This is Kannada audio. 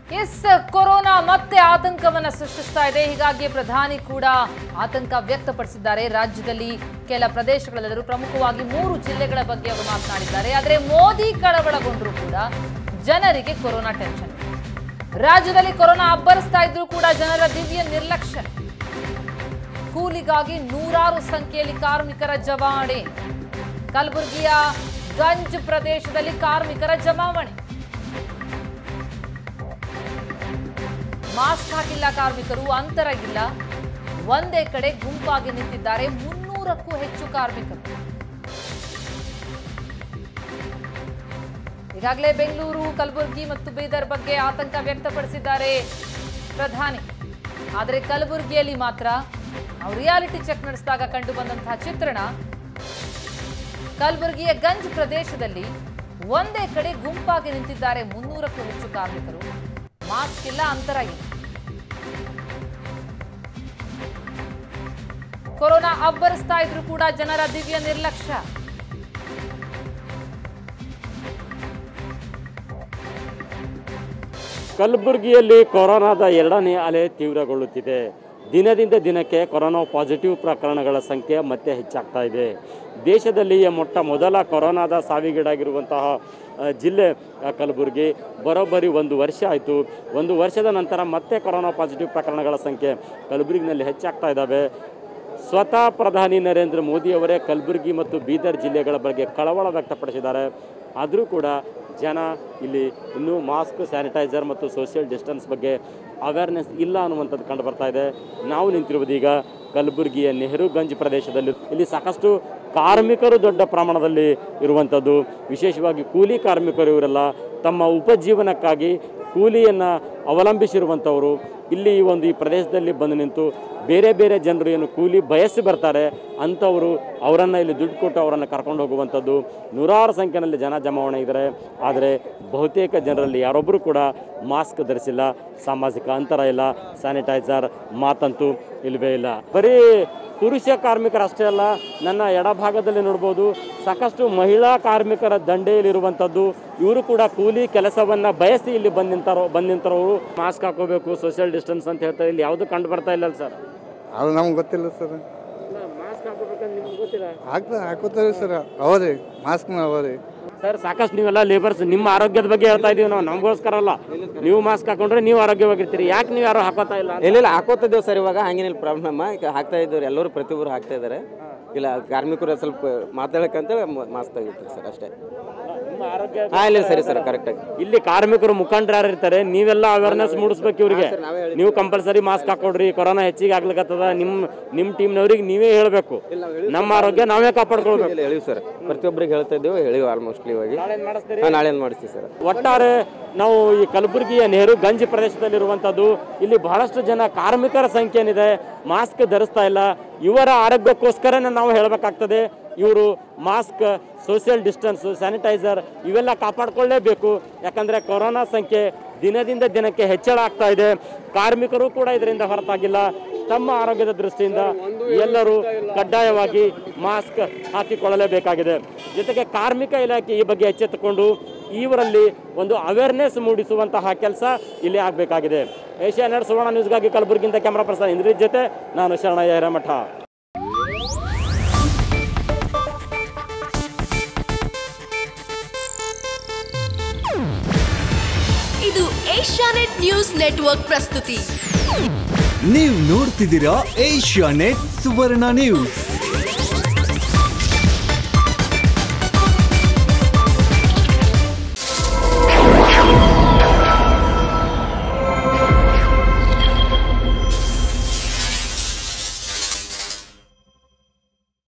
ಎಸ್ ಕೊರೋನಾ ಮತ್ತೆ ಆತಂಕವನ್ನ ಸೃಷ್ಟಿಸ್ತಾ ಇದೆ ಹೀಗಾಗಿ ಪ್ರಧಾನಿ ಕೂಡ ಆತಂಕ ವ್ಯಕ್ತಪಡಿಸಿದ್ದಾರೆ ರಾಜ್ಯದಲ್ಲಿ ಕೆಲ ಪ್ರದೇಶಗಳಲ್ಲೂ ಪ್ರಮುಖವಾಗಿ ಮೂರು ಜಿಲ್ಲೆಗಳ ಬಗ್ಗೆ ಅವರು ಮಾತನಾಡಿದ್ದಾರೆ ಆದರೆ ಮೋದಿ ಕಳವಳಗೊಂಡರೂ ಕೂಡ ಜನರಿಗೆ ಕೊರೋನಾ ಟೆನ್ಷನ್ ರಾಜ್ಯದಲ್ಲಿ ಕೊರೋನಾ ಅಬ್ಬರಿಸ್ತಾ ಇದ್ರೂ ಕೂಡ ಜನರ ದಿವ್ಯ ನಿರ್ಲಕ್ಷ್ಯ ಕೂಲಿಗಾಗಿ ನೂರಾರು ಸಂಖ್ಯೆಯಲ್ಲಿ ಕಾರ್ಮಿಕರ ಜಮಾವಣೆ ಕಲಬುರಗಿಯ ಗಂಜ್ ಪ್ರದೇಶದಲ್ಲಿ ಕಾರ್ಮಿಕರ ಜಮಾವಣೆ ಮಾಸ್ಕ್ ಹಾಕಿಲ್ಲ ಕಾರ್ಮಿಕರು ಅಂತರ ಇಲ್ಲ ಒಂದೇ ಕಡೆ ಗುಂಪಾಗಿ ನಿಂತಿದ್ದಾರೆ ಮುನ್ನೂರಕ್ಕೂ ಹೆಚ್ಚು ಕಾರ್ಮಿಕರು ಈಗಾಗಲೇ ಬೆಂಗಳೂರು ಕಲಬುರಗಿ ಮತ್ತು ಬೀದರ್ ಬಗ್ಗೆ ಆತಂಕ ವ್ಯಕ್ತಪಡಿಸಿದ್ದಾರೆ ಪ್ರಧಾನಿ ಆದರೆ ಕಲಬುರಗಿಯಲ್ಲಿ ಮಾತ್ರ ನಾವು ರಿಯಾಲಿಟಿ ಚೆಕ್ ನಡೆಸಿದಾಗ ಕಂಡು ಬಂದಂತಹ ಚಿತ್ರಣ ಕಲಬುರಗಿಯ ಗಂಜ್ ಪ್ರದೇಶದಲ್ಲಿ ಒಂದೇ ಕಡೆ ಗುಂಪಾಗಿ ನಿಂತಿದ್ದಾರೆ ಮುನ್ನೂರಕ್ಕೂ ಹೆಚ್ಚು ಕಾರ್ಮಿಕರು ಮಾಸ್ಕ್ ಇಲ್ಲ ಅಂತರ ಇಲ್ಲ ಕೊರೋನಾ ಅಬ್ಬರಿಸ್ತಾ ಇದ್ರು ಕೂಡ ಜನರ ದಿವ್ಯ ನಿರ್ಲಕ್ಷ್ಯ ಕಲಬುರಗಿಯಲ್ಲಿ ಕೊರೋನಾದ ಎರಡನೇ ಅಲೆ ತೀವ್ರಗೊಳ್ಳುತ್ತಿದೆ ದಿನದಿಂದ ದಿನಕ್ಕೆ ಕೊರೋನಾ ಪಾಸಿಟಿವ್ ಪ್ರಕರಣಗಳ ಸಂಖ್ಯೆ ಮತ್ತೆ ಹೆಚ್ಚಾಗ್ತಾ ಇದೆ ದೇಶದಲ್ಲಿಯೇ ಮೊಟ್ಟ ಮೊದಲ ಕೊರೋನಾದ ಸಾವಿಗೀಡಾಗಿರುವಂತಹ ಆ, ಜಿಲ್ಲೆ ಆ, ಕಲಬುರಗಿ ಬರೋಬ್ಬರಿ ಒಂದು ವರ್ಷ ಆಯಿತು ಒಂದು ವರ್ಷದ ನಂತರ ಮತ್ತೆ ಕೊರೋನಾ ಪಾಸಿಟಿವ್ ಪ್ರಕರಣಗಳ ಸಂಖ್ಯೆ ಕಲಬುರಗಿನಲ್ಲಿ ಹೆಚ್ಚಾಗ್ತಾ ಇದ್ದಾವೆ ಸ್ವತಃ ಪ್ರಧಾನಿ ನರೇಂದ್ರ ಮೋದಿಯವರೇ ಕಲಬುರಗಿ ಮತ್ತು ಬೀದರ್ ಜಿಲ್ಲೆಗಳ ಬಗ್ಗೆ ಕಳವಳ ವ್ಯಕ್ತಪಡಿಸಿದ್ದಾರೆ ಆದರೂ ಕೂಡ ಜನ ಇಲ್ಲಿ ಇನ್ನೂ ಮಾಸ್ಕ್ ಸ್ಯಾನಿಟೈಸರ್ ಮತ್ತು ಸೋಷಿಯಲ್ ಡಿಸ್ಟೆನ್ಸ್ ಬಗ್ಗೆ ಅವೇರ್ನೆಸ್ ಇಲ್ಲ ಅನ್ನುವಂಥದ್ದು ಕಂಡು ಬರ್ತಾ ಇದೆ ನಾವು ನಿಂತಿರುವುದು ಈಗ ಕಲಬುರಗಿಯ ನೆಹರುಗಂಜ್ ಪ್ರದೇಶದಲ್ಲಿ ಇಲ್ಲಿ ಸಾಕಷ್ಟು ಕಾರ್ಮಿಕರು ದೊಡ್ಡ ಪ್ರಮಾಣದಲ್ಲಿ ಇರುವಂಥದ್ದು ವಿಶೇಷವಾಗಿ ಕೂಲಿ ಕಾರ್ಮಿಕರು ಇವರೆಲ್ಲ ತಮ್ಮ ಉಪಜೀವನಕ್ಕಾಗಿ ಕೂಲಿಯನ್ನು ಅವಲಂಬಿಸಿರುವಂಥವರು ಇಲ್ಲಿ ಈ ಒಂದು ಈ ಪ್ರದೇಶದಲ್ಲಿ ಬಂದು ನಿಂತು ಬೇರೆ ಬೇರೆ ಜನರು ಏನು ಕೂಲಿ ಬಯಸಿ ಬರ್ತಾರೆ ಅಂಥವರು ಅವರನ್ನು ಇಲ್ಲಿ ದುಡ್ಡು ಕೊಟ್ಟು ಅವರನ್ನು ಕರ್ಕೊಂಡು ಹೋಗುವಂಥದ್ದು ನೂರಾರು ಸಂಖ್ಯೆಯಲ್ಲಿ ಜನ ಜಮಾವಣೆ ಇದ್ದಾರೆ ಆದರೆ ಬಹುತೇಕ ಜನರಲ್ಲಿ ಯಾರೊಬ್ಬರು ಕೂಡ ಮಾಸ್ಕ್ ಧರಿಸಿಲ್ಲ ಸಾಮಾಜಿಕ ಅಂತರ ಇಲ್ಲ ಸ್ಯಾನಿಟೈಸರ್ ಮಾತಂತೂ ಇಲ್ಲವೇ ಇಲ್ಲ ಬರೀ ಪುರುಷ ಕಾರ್ಮಿಕರಷ್ಟೇ ಅಲ್ಲ ನನ್ನ ಎಡಭಾಗದಲ್ಲಿ ನೋಡ್ಬೋದು ಸಾಕಷ್ಟು ಮಹಿಳಾ ಕಾರ್ಮಿಕರ ದಂಡೆಯಲ್ಲಿರುವಂಥದ್ದು ಇವರು ಕೂಡ ಕೂಲಿ ಕೆಲಸವನ್ನು ಬಯಸಿ ಇಲ್ಲಿ ಬಂದು ನಿಂತಾರೋ ಬಂದು ನಿಂತರವರು ಮಾಸ್ಕ್ ಹಾಕೋಬೇಕು ಸೋಷಿಯಲ್ ಡಿಸ್ಟೆನ್ಸ್ ಅಂತ ಹೇಳ್ತಾರೆ ಇಲ್ಲಿ ಯಾವುದು ಕಂಡು ಬರ್ತಾ ಇಲ್ಲ ಸರ್ ಅದು ನಮ್ಗೆ ಗೊತ್ತಿಲ್ಲ ಸರ್ ಮಾಸ್ಕ್ ಹಾಕೋಬೇಕಂತ ನಿಮ್ಗೆ ಗೊತ್ತಿಲ್ಲ ಹಾಕ್ತಾ ಹಾಕೋತಾರೆ ಸರ್ ಅವರಿ ಮಾಸ್ಕ್ನ ಅವರಿ ಸರ್ ಸಾಕಷ್ಟು ನೀವೆಲ್ಲ ಲೇಬರ್ಸ್ ನಿಮ್ಮ ಆರೋಗ್ಯದ ಬಗ್ಗೆ ಹೇಳ್ತಾ ಇದೀವಿ ನಾವು ನಮಗೋಸ್ಕರ ಅಲ್ಲ ನೀವು ಮಾಸ್ಕ್ ಹಾಕೊಂಡ್ರೆ ನೀವು ಆರೋಗ್ಯವಾಗಿರ್ತೀರಿ ಯಾಕೆ ನೀವು ಯಾರು ಹಾಕೋತಾ ಇಲ್ಲ ಅಂತ? ಇಲ್ಲ ಇಲ್ಲ ಹಾಕೋತಿದ್ದೇವೆ ಸರ್ ಇವಾಗ ಹಂಗೇನಿಲ್ಲ ಪ್ರಾಬ್ಲಮ್ ಈಗ ಹಾಕ್ತಾ ಇದ್ದವ್ರು ಎಲ್ಲರೂ ಪ್ರತಿಯೊಬ್ಬರು ಹಾಕ್ತಾ ಇದ್ದಾರೆ ಇಲ್ಲ ಕಾರ್ಮಿಕರು ಸ್ವಲ್ಪ ಮಾತಾಡಕ್ಕಂತೇಳಿ ಮಾಸ್ಕ್ ತೆಗಿತಾರೆ ಸರ್ ಅಷ್ಟೇ ನಿಮ್ಮ ಆರೋಗ್ಯ ಹಾಂ ಇಲ್ಲ ಸರಿ ಸರ್ ಕರೆಕ್ಟಾಗಿ ಇಲ್ಲಿ ಕಾರ್ಮಿಕರು ಮುಖಂಡರು ಯಾರು ಇರ್ತಾರೆ ನೀವೆಲ್ಲ ಅವೇರ್ನೆಸ್ ಮೂಡಿಸ್ಬೇಕು ಇವ್ರಿಗೆ ನೀವು ಕಂಪಲ್ಸರಿ ಮಾಸ್ಕ್ ಹಾಕೊಡ್ರಿ ಕೊರೋನಾ ಹೆಚ್ಚಿಗೆ ಆಗ್ಲಿಕ್ಕತ್ತದ ನಿಮ್ಮ ನಿಮ್ಮ ಟೀಮ್ನವ್ರಿಗೆ ನೀವೇ ಹೇಳಬೇಕು ನಮ್ಮ ಆರೋಗ್ಯ ನಾವೇ ಕಾಪಾಡ್ಕೊಳ್ಬೇಕು ಇಲ್ಲ ಹೇಳಿವಿ ಸರ್ ಪ್ರತಿಯೊಬ್ಬರಿಗೆ ಹೇಳ್ತಾ ಇದ್ದೇವೆ ಹೇಳಿವಿ ಆಲ್ಮೋಸ್ಟ್ಲಿ ಇವಾಗ ಹಾಂ ನಾಳೆ ಮಾಡಿಸ್ತೀವಿ ಸರ್ ಒಟ್ಟಾರೆ ನಾವು ಈ ಕಲಬುರಗಿಯ ನೆಹರು ಗಂಜ್ ಪ್ರದೇಶದಲ್ಲಿರುವಂಥದ್ದು ಇಲ್ಲಿ ಬಹಳಷ್ಟು ಜನ ಕಾರ್ಮಿಕರ ಸಂಖ್ಯೆ ಏನಿದೆ ಮಾಸ್ಕ್ ಧರಿಸ್ತಾ ಇಲ್ಲ ಇವರ ಆರೋಗ್ಯಕ್ಕೋಸ್ಕರನೇ ನಾವು ಹೇಳಬೇಕಾಗ್ತದೆ ಇವರು ಮಾಸ್ಕ್ ಸೋಷಿಯಲ್ ಡಿಸ್ಟೆನ್ಸ್ ಸ್ಯಾನಿಟೈಸರ್ ಇವೆಲ್ಲ ಕಾಪಾಡ್ಕೊಳ್ಳೇಬೇಕು ಯಾಕಂದರೆ ಕೊರೋನಾ ಸಂಖ್ಯೆ ದಿನದಿಂದ ದಿನಕ್ಕೆ ಹೆಚ್ಚಳ ಆಗ್ತಾ ಇದೆ ಕಾರ್ಮಿಕರು ಕೂಡ ಇದರಿಂದ ಹೊರತಾಗಿಲ್ಲ ತಮ್ಮ ಆರೋಗ್ಯದ ದೃಷ್ಟಿಯಿಂದ ಎಲ್ಲರೂ ಕಡ್ಡಾಯವಾಗಿ ಮಾಸ್ಕ್ ಹಾಕಿಕೊಳ್ಳಲೇಬೇಕಾಗಿದೆ ಜೊತೆಗೆ ಕಾರ್ಮಿಕ ಇಲಾಖೆ ಈ ಬಗ್ಗೆ ಎಚ್ಚೆತ್ತುಕೊಂಡು ಇವರಲ್ಲಿ ಒಂದು ಅವೇರ್ನೆಸ್ ಮೂಡಿಸುವಂತಹ ಕೆಲಸ ಇಲ್ಲಿ ಆಗಬೇಕಾಗಿದೆ ಏಷ್ಯಾ ನೆಟ್ ಸುವರ್ಣ ನ್ಯೂಸ್ಗಾಗಿ ಕಲಬುರಗಿಯಿಂದ ಕ್ಯಾಮ್ರಾ ಪರ್ಸನ್ ಇಂದ್ರಿತ್ ಜೊತೆ ನಾನು ಶರಣಯ್ಯ ಹಿರೇಮಠ ಇದು ಏಷ್ಯಾನೆಟ್ ನ್ಯೂಸ್ ನೆಟ್ವರ್ಕ್ ಪ್ರಸ್ತುತಿ ನೀವು ನೋಡ್ತಿದ್ದೀರಾ ಏಷ್ಯಾ ನೆಟ್ ಸುವರ್ಣ ನ್ಯೂಸ್